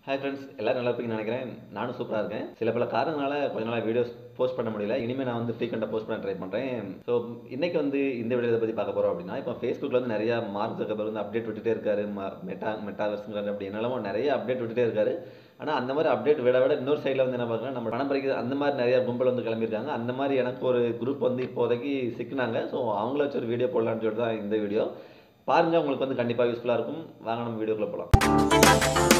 hi friends எல்லாரும் நல்லா இருப்பீங்கன்னு நினைக்கிறேன் நானும் சூப்பராக இருக்கேன் சில பல காரணங்களால கொஞ்ச நாளாக வீடியோஸ் போஸ்ட் பண்ண முடியல இனிமேல் நான் வந்து ஃப்ரீக்வெண்ட்டாக போஸ்ட் பண்ண ட்ரை பண்ணுறேன் ஸோ இன்னைக்கு வந்து இந்த வீடியோ பற்றி பார்க்க போகிறோம் அப்படின்னா இப்போ ஃபேஸ்புக்கில் வந்து நிறையா மார்க் ஜக்கபர் வந்து அப்டேட் விட்டுட்டே இருக்காரு மெட்டா மெட்டாவர்ஸுங்கிறாரு அப்படி என்னெல்லாமோ நிறைய அப்டேட் விட்டுட்டே இருக்காரு ஆனால் அந்த மாதிரி அப்டேட் விட விட இன்னொரு சைடில் வந்து என்ன பார்க்குறேன் நம்ம பணம் பறிக்கிறது அந்த மாதிரி நிறைய கும்பல் வந்து கிளம்பியிருக்காங்க அந்த மாதிரி எனக்கு ஒரு குரூப் வந்து இப்போதைக்கு சிக்கினாங்க ஸோ அவங்கள வச்சு ஒரு வீடியோ போடலான்னு சொல்லிட்டு தான் இந்த வீடியோ பாருங்கள் உங்களுக்கு வந்து கண்டிப்பாக யூஸ்ஃபுல்லாக இருக்கும் வாங்க நம்ம வீடியோக்குள்ளே போகலாம்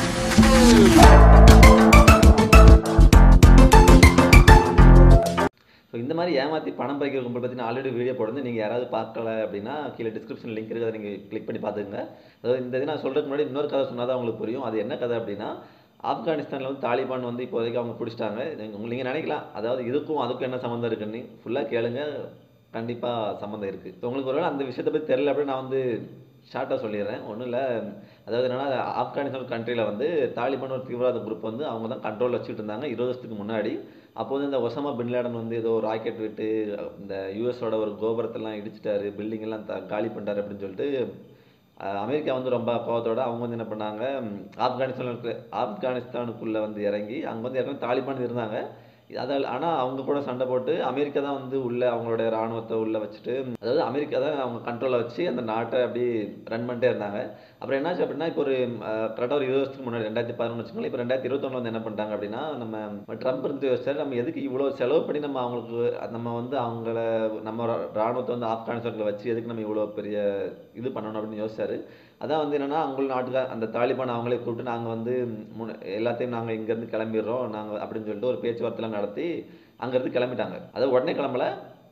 ஸோ இந்த மாதிரி ஏமாற்றி பணம் பறிக்கிற கும்பல் பற்றி நான் ஆல்ரெடி வீடியோ போடுறது நீங்கள் யாராவது பார்க்கல அப்படின்னா கீழே டிஸ்கிரிப்ஷன் லிங்க் இருக்குது அதை நீங்கள் கிளிக் பண்ணி பார்த்துக்கங்க அதாவது இந்த இது நான் சொல்கிறதுக்கு முன்னாடி இன்னொரு கதை சொன்னால் தான் உங்களுக்கு புரியும் அது என்ன கதை அப்படின்னா ஆப்கானிஸ்தானில் வந்து தாலிபான் வந்து இப்போதைக்கு அவங்க பிடிச்சிட்டாங்க உங்களுக்கு நீங்கள் நினைக்கலாம் அதாவது இதுக்கும் அதுக்கும் என்ன சம்மந்தம் இருக்குன்னு ஃபுல்லாக கேளுங்க கண்டிப்பாக சம்மந்தம் இருக்குது ஸோ உங்களுக்கு ஒருவேளை அந்த விஷயத்தை பற்றி தெரில அப்படின்னு நான் வந்து ஷார்ட்டாக சொல்லிடுறேன் ஒன்றும் இல்லை அதாவது என்னென்னா ஆப்கானிஸ்தான் கண்ட்ரியில் வந்து தாலிபான் ஒரு தீவிரவாத குரூப் வந்து அவங்க தான் கண்ட்ரோல் வச்சுட்டு இருந்தாங்க இருபது வருஷத்துக்கு முன்னாடி அப்போ வந்து இந்த ஒசமா பின்லேடன் வந்து ஏதோ ராக்கெட் விட்டு இந்த யூஎஸோட ஒரு கோபுரத்தெல்லாம் இடிச்சிட்டாரு பில்டிங் எல்லாம் த காலி பண்ணிட்டாரு அப்படின்னு சொல்லிட்டு அஹ், அமெரிக்கா வந்து ரொம்ப கோவத்தோட அவங்க வந்து என்ன பண்ணாங்க ஆப்கானிஸ்தானுக்கு ஆப்கானிஸ்தானுக்குள்ளே வந்து இறங்கி அங்கே வந்து ஏற்கனவே தாலிபான் இருந்தாங்க அதால் ஆனால் அவங்க கூட சண்டை போட்டு அமெரிக்கா தான் வந்து உள்ள அவங்களோட ராணுவத்தை உள்ள வச்சுட்டு அதாவது அமெரிக்கா தான் அவங்க கண்ட்ரோலில் வச்சு அந்த நாட்டை அப்படி ரன் பண்ணிட்டே இருந்தாங்க அப்புறம் என்னாச்சு அப்படின்னா இப்போ ஒரு கரெக்டாக ஒரு இருபது வருஷத்துக்கு முன்னாடி ரெண்டாயிரத்தி பதினொன்று வச்சுக்கோங்களேன் இப்போ ரெண்டாயிரத்தி இருபத்தொன்னு வந்து என்ன பண்ணிட்டாங்க அப்படின்னா நம்ம ட்ரம்ப் இருந்து யோசிச்சாரு நம்ம எதுக்கு இவ்வளோ செலவு பண்ணி நம்ம அவங்களுக்கு நம்ம வந்து அவங்கள நம்ம ராணுவத்தை வந்து ஆப்கானிஸ்தானில் வச்சு எதுக்கு நம்ம இவ்வளோ பெரிய இது பண்ணணும் அப்படின்னு யோசிச்சாரு அதான் வந்து என்னன்னா அவங்க நாட்டுக்கு அந்த தாலிபான் அவங்களே கூப்பிட்டு நாங்கள் வந்து முன்ன- எல்லாத்தையும் நாங்கள் இங்கேருந்து கிளம்பிடுறோம் நாங்கள் அப்படின்னு சொல்லிட்டு ஒரு பேச்சுவார்த்தைலாம் நடத்தி அங்கேருந்து கிளம்பிட்டாங்க அதாவது உடனே கிளம்பல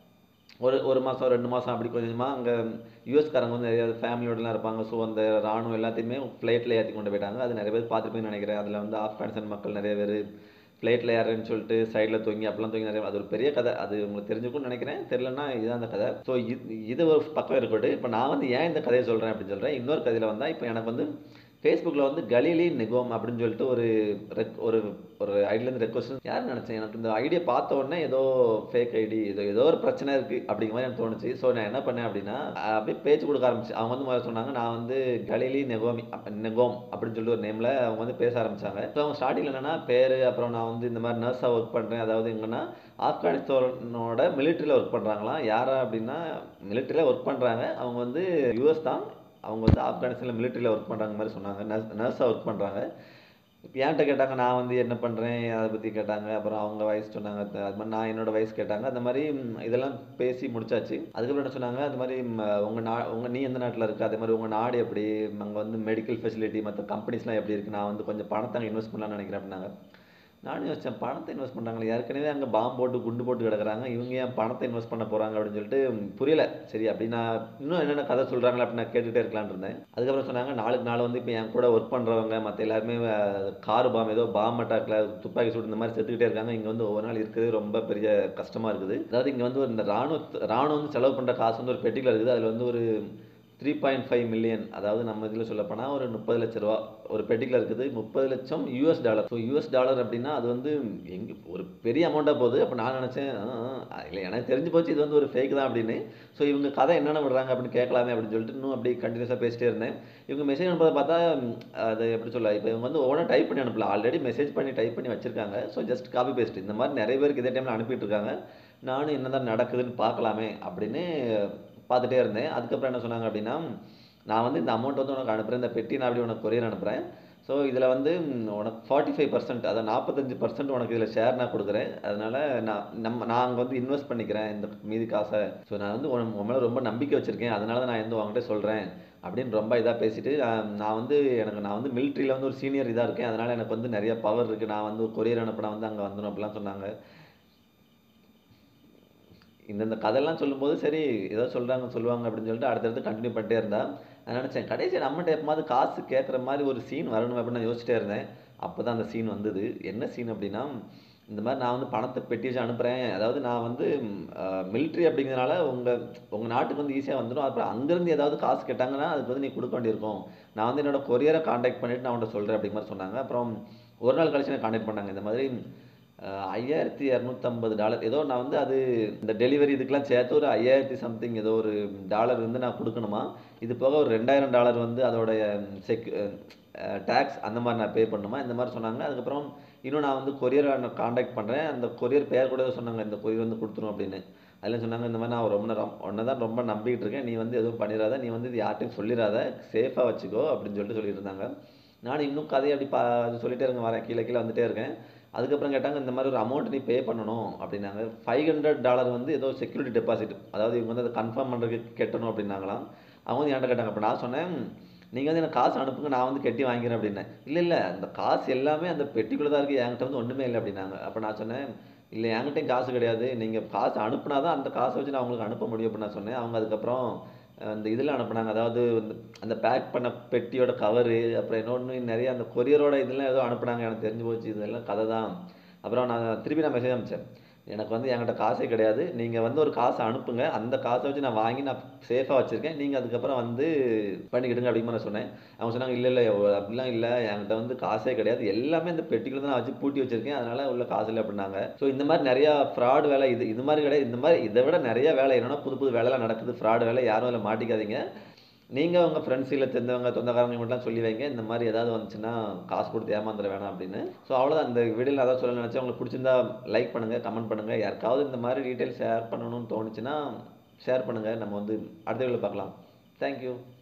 ஒரு ஒரு மாதம் ரெண்டு மாதம் அப்படி கொஞ்சமாக அங்கே யூஎஸ்காரங்க வந்து நிறைய ஃபேமிலியோடலாம் இருப்பாங்க ஸோ அந்த ராணுவம் எல்லாத்தையுமே ஃப்ளைட்டில் ஏற்றி கொண்டு போயிட்டாங்க அது நிறைய பேர் பார்த்துருப்பேன்னு நினைக்கிறேன் அதில் வந்து ஆப்கானிஸ்தான் மக்கள் நிறைய பேர் ஃப்ளைட்டில் ஏறேன்னு சொல்லிட்டு சைடில் தொங்கி அப்பெல்லாம் தொங்கி நிறைய அது ஒரு பெரிய கதை அது உங்களுக்கு தெரிஞ்சுக்கும்னு நினைக்கிறேன் தெரிலன்னா இதுதான் அந்த கதை ஸோ இது ஒரு பக்கம் இருக்கட்டும் இப்போ நான் வந்து ஏன் இந்த கதையை சொல்கிறேன் அப்படின்னு சொல்கிறேன் இன்னொரு கதையில் வந்தால் இப்போ எனக்கு வந்து ஃபேஸ்புக்கில் வந்து கலீலி நிகோம் அப்படின்னு சொல்லிட்டு ஒரு ரெக் ஒரு ஒரு ஐடியிலேருந்து ரெக்வஸ்ட் யார் நினச்சேன் எனக்கு இந்த ஐடியா பார்த்த உடனே ஏதோ ஃபேக் ஐடி ஏதோ ஏதோ ஒரு பிரச்சனை இருக்குது அப்படிங்கிற மாதிரி எனக்கு தோணுச்சு ஸோ நான் என்ன பண்ணேன் அப்படின்னா அஹ் அப்படியே பேச்சு கொடுக்க ஆரம்பிச்சு அவங்க வந்து முதல்ல சொன்னாங்க நான் வந்து கலீலி நெகோமி அப்ப- நெகோம் அப்படின்னு சொல்லிட்டு ஒரு நேமில் அவங்க வந்து பேச ஆரம்பிச்சாங்க ஸோ அவங்க ஸ்டார்டிங்கில் என்னன்னா பேர் அப்புறம் நான் வந்து இந்த மாதிரி நர்ஸாக ஒர்க் பண்ணுறேன் அதாவது எங்கன்னா ஆப்கானிஸ்தானோட மிலிட்ரியில் ஒர்க் பண்ணுறாங்களாம் யாரா அப்படின்னா மிலிட்ரியில் ஒர்க் பண்ணுறாங்க அவங்க வந்து யூஎஸ் தான் அவங்க வந்து ஆப்கானிஸ்தானில் மிலிட்ரியில் ஒர்க் பண்ணுறாங்க மாதிரி சொன்னாங்க நர்ஸ் நர்ஸாக ஒர்க் பண்ணுறாங்க இப்போ என்கிட்ட கேட்டாங்க நான் வந்து என்ன பண்ணுறேன் அதை பற்றி கேட்டாங்க அப்புறம் அவங்க வயசு சொன்னாங்க அது அது மாதிரி நான் என்னோட வயசு கேட்டாங்க அந்த மாதிரி ம், இதெல்லாம் பேசி முடிச்சாச்சு அதுக்கப்புறம் என்ன சொன்னாங்க அது மாதிரி உங்கள் நா உங்கள் நீ எந்த நாட்டில் இருக்க அதே மாதிரி உங்கள் நாடு எப்படி அங்கே வந்து மெடிக்கல் ஃபெசிலிட்டி மற்ற கம்பெனிஸ்லாம் எப்படி இருக்குது நான் வந்து கொஞ்சம் பணத்தை அங்கே இன்வெஸ்ட் பண்ணலாம்னு நினைக்கிறேன் அப்படின்னாங்க நானும் யோசிச்சேன் பணத்தை இன்வெஸ்ட் பண்ணுறாங்களே ஏற்கனவே அங்கே பாம்பு போட்டு குண்டு போட்டு கிடக்குறாங்க இவங்க ஏன் பணத்தை இன்வெஸ்ட் பண்ண போகிறாங்க அப்படின்னு சொல்லிட்டு புரியல சரி அப்படின்னா இன்னும் என்னென்ன கதை சொல்கிறாங்களா அப்படின்னு நான் கேட்டுகிட்டே இருக்கலாம்னு இருந்தேன் அதுக்கப்புறம் சொன்னாங்க நாளுக்கு நாள் வந்து இப்போ என் கூட ஒர்க் பண்ணுறவங்க மற்ற எல்லாருமே கார் பாம் ஏதோ பாம் அட்டாக்ல துப்பாக்கி சூடு இந்த மாதிரி செத்துக்கிட்டே இருக்காங்க இங்கே வந்து ஒவ்வொரு நாள் இருக்கிறது ரொம்ப பெரிய கஷ்டமாக இருக்குது அதாவது இங்கே வந்து ஒரு இந்த ராணுவ ராணுவம் வந்து செலவு பண்ணுற காசு வந்து ஒரு பெட்டியில் இருக்குது அதில் வந்து ஒரு த்ரீ பாயிண்ட் ஃபைவ் மில்லியன் அதாவது நம்ம இதில் சொல்லப்போனால் ஒரு முப்பது லட்ச ரூபா ஒரு பெட்டிக்கில் இருக்குது முப்பது லட்சம் US dollar so US dollar அப்படின்னா அது வந்து எங்கே ஒரு பெரிய அமௌண்ட்டாக போகுது அப்போ நான் நினச்சேன் இல்லை எனக்கு தெரிஞ்சு போச்சு இது வந்து ஒரு ஃபேக் தான் அப்படின்னு ஸோ இவங்க கதை என்னென்ன விடுறாங்க அப்படின்னு கேட்கலாமே அப்படின்னு சொல்லிட்டு இன்னும் அப்படி கண்டினியூஸாக பேசிட்டே இருந்தேன் இவங்க மெசேஜ் அனுப்புறத பார்த்தா ம், அது எப்படி சொல்ல இப்போ இவங்க வந்து ஒவ்வொன்றா டைப் பண்ணி அனுப்பல ஆல்ரெடி மெசேஜ் பண்ணி டைப் பண்ணி வச்சிருக்காங்க ஸோ ஜஸ்ட் காப்பி பேஸ்ட் இந்த மாதிரி நிறைய பேருக்கு இதே டைமில் அனுப்பிட்டு இருக்காங்க நானும் என்னதான் நடக்குதுன்னு பார்க்கலாமே அப்படின்னு பார்த்துட்டே இருந்தேன் அதுக்கப்புறம் என்ன சொன்னாங்க அப்படின்னா நான் வந்து இந்த அமௌண்ட் வந்து உனக்கு அனுப்புகிறேன் இந்த பெட்டி நான் அப்படி உனக்கு கொரியர் அனுப்புகிறேன் ஸோ இதில் வந்து ம், உனக்கு ஃபார்ட்டி ஃபைவ் பர்சன்ட் அதாவது நாற்பத்தஞ்சு பர்சன்ட் உனக்கு இதில் ஷேர் நான் கொடுக்குறேன் அதனால் நான் நம்ம நான் அங்கே வந்து இன்வெஸ்ட் பண்ணிக்கிறேன் இந்த மீதி காசை ஸோ நான் வந்து உன் உன் மேலே ரொம்ப நம்பிக்கை வச்சுருக்கேன் அதனால தான் நான் வந்து உங்ககிட்ட சொல்கிறேன் அப்படின்னு ரொம்ப இதாக பேசிட்டு நான் நான் வந்து எனக்கு நான் வந்து மிலிட்ரியில் வந்து ஒரு சீனியர் இதாக இருக்கேன் அதனால் எனக்கு வந்து நிறைய பவர் இருக்குது நான் வந்து கொரியர் அனுப்பினா வந்து அங்கே வந்துடும் அப்படிலாம் சொன்னாங்க இந்த இந்த கதையெல்லாம் சொல்லும்போது சரி ஏதோ சொல்கிறாங்க சொல்லுவாங்க அப்படின்னு சொல்லிட்டு அடுத்தடுத்து கண்டினியூ பண்ணிட்டே இருந்தா நான் நினச்சேன் கடைசி நம்மகிட்ட எப்போது காசு கேட்குற மாதிரி ஒரு சீன் வரணும் அப்படின்னு நான் யோசிச்சிட்டே இருந்தேன் அப்போ தான் அந்த சீன் வந்தது என்ன சீன் அப்படின்னா இந்த மாதிரி நான் வந்து பணத்தை பெட்டி வச்சு அனுப்புகிறேன் அதாவது நான் வந்து மிலிட்ரி அப்படிங்கிறதுனால உங்கள் உங்கள் நாட்டுக்கு வந்து ஈஸியாக வந்துடும் அப்புறம் அங்கேருந்து ஏதாவது காசு கேட்டாங்கன்னா அதுக்கு வந்து நீ கொடுக்க வேண்டியிருக்கும் நான் வந்து என்னோட கொரியரை காண்டாக்ட் பண்ணிவிட்டு நான் உன்ட்ட சொல்கிறேன் அப்படிங்கிற மாதிரி சொன்னாங்க அப்புறம் ஒரு நாள் கழிச்சு எனக்கு காண்டாக்ட் பண்ணாங்க இந்த மாதிரி ஐயாயிரத்தி இரநூத்தம்பது டாலர் ஏதோ நான் வந்து அது இந்த டெலிவரி இதுக்கெலாம் சேர்த்து ஒரு ஐயாயிரத்தி சம்திங் ஏதோ ஒரு டாலர் வந்து நான் கொடுக்கணுமா இது போக ஒரு ரெண்டாயிரம் டாலர் வந்து அதோடைய செக் டேக்ஸ் அந்த மாதிரி நான் பே பண்ணணுமா இந்த மாதிரி சொன்னாங்க அதுக்கப்புறம் இன்னும் நான் வந்து கொரியரை நான் காண்டாக்ட் பண்ணுறேன் அந்த கொரியர் பேர் கூட சொன்னாங்க இந்த கொரியர் வந்து கொடுத்துரும் அப்படின்னு அதில் சொன்னாங்க இந்த மாதிரி நான் ரொம்ப நேரம் ஒன்றை தான் ரொம்ப நம்பிக்கிட்டு இருக்கேன் நீ வந்து எதுவும் பண்ணிடாத நீ வந்து இது யார்ட்டையும் சொல்லிடாத சேஃபாக வச்சுக்கோ அப்படின்னு சொல்லிட்டு சொல்லிட்டு இருந்தாங்க நான் இன்னும் கதையை அப்படி பா அது சொல்லிட்டே இருக்கேன் வரேன் கீழே கீழே வந்துட்டே இருக்கேன் அதுக்கப்புறம் கேட்டாங்க இந்த மாதிரி ஒரு அமௌண்ட் நீ பே பண்ணணும் அப்படின்னாங்க ஃபைவ் ஹண்ட்ரட் டாலர் வந்து ஏதோ செக்யூரிட்டி டெபாசிட் அதாவது இவங்க வந்து அதை கன்ஃபார்ம் பண்ணுறதுக்கு கட்டணும் அப்படின்னாங்களாம் அவங்க வந்து என்கிட்ட கேட்டாங்க அப்போ நான் சொன்னேன் நீங்கள் வந்து எனக்கு காசு அனுப்புங்க நான் வந்து கட்டி வாங்கிறேன் அப்படின்னேன் இல்லை இல்லை அந்த காசு எல்லாமே அந்த பெட்டிக்குள்ளே தான் இருக்குது என்கிட்ட வந்து ஒன்றுமே இல்லை அப்படின்னாங்க அப்போ நான் சொன்னேன் இல்லை என்கிட்டயும் காசு கிடையாது நீங்கள் காசு அனுப்புனா தான் அந்த காசை வச்சு நான் உங்களுக்கு அனுப்ப முடியும் அப்படின்னு நான் சொன்னேன் அவங்க அதுக்கப்புறம் அந்த இதில் அனுப்புனாங்க அதாவது இந்த அந்த பேக் பண்ண பெட்டியோட கவரு அப்புறம் இன்னொன்று நிறைய அந்த கொரியரோட இதெல்லாம் ஏதோ அனுப்புனாங்க எனக்கு தெரிஞ்சு போச்சு இதெல்லாம் கதை தான் அப்புறம் நான் திருப்பி நான் மெசேஜ் அனுப்பிச்சேன் எனக்கு வந்து என்கிட்ட காசே கிடையாது நீங்கள் வந்து ஒரு காசை அனுப்புங்க அந்த காசை வச்சு நான் வாங்கி நான் சேஃபாக வச்சுருக்கேன் நீங்கள் அதுக்கப்புறம் வந்து பண்ணிக்கிடுங்க அப்படின்னு நான் சொன்னேன் அவங்க சொன்னாங்க இல்லை இல்லை அப்படிலாம் இல்லை என்கிட்ட வந்து காசே கிடையாது எல்லாமே இந்த பெட்டிக்குள்ள தான் நான் வச்சு பூட்டி வச்சிருக்கேன் அதனால உள்ள காசு இல்லை அப்படின்னாங்க ஸோ இந்த மாதிரி நிறையா ஃப்ராட் வேலை இது இது மாதிரி கிடையாது இந்த மாதிரி இதை விட நிறைய வேலை என்னன்னா புது புது வேலைலாம் நடக்குது ஃப்ராட் வேலை யாரும் அதில் மாட்டிக்காதீங்க நீங்கள் உங்கள் ஃப்ரெண்ட்ஸ் இல்லை தெரிஞ்சவங்க சொந்தக்காரங்க மட்டும் சொல்லி வைங்க இந்த மாதிரி ஏதாவது வந்துச்சுன்னா காசு கொடுத்து ஏமாந்துட வேணாம் அப்படின்னு ஸோ அவ்வளோதான் அந்த வீடியோவில் அதான் சொல்ல நினச்சேன் உங்களுக்கு பிடிச்சிருந்தா லைக் பண்ணுங்கள் கமெண்ட் பண்ணுங்கள் யாருக்காவது இந்த மாதிரி டீட்டெயில் ஷேர் பண்ணணும்னு தோணுச்சுன்னா ஷேர் பண்ணுங்கள் நம்ம வந்து அடுத்த வீடியோவில் பார்க்கலாம் தேங்க்யூ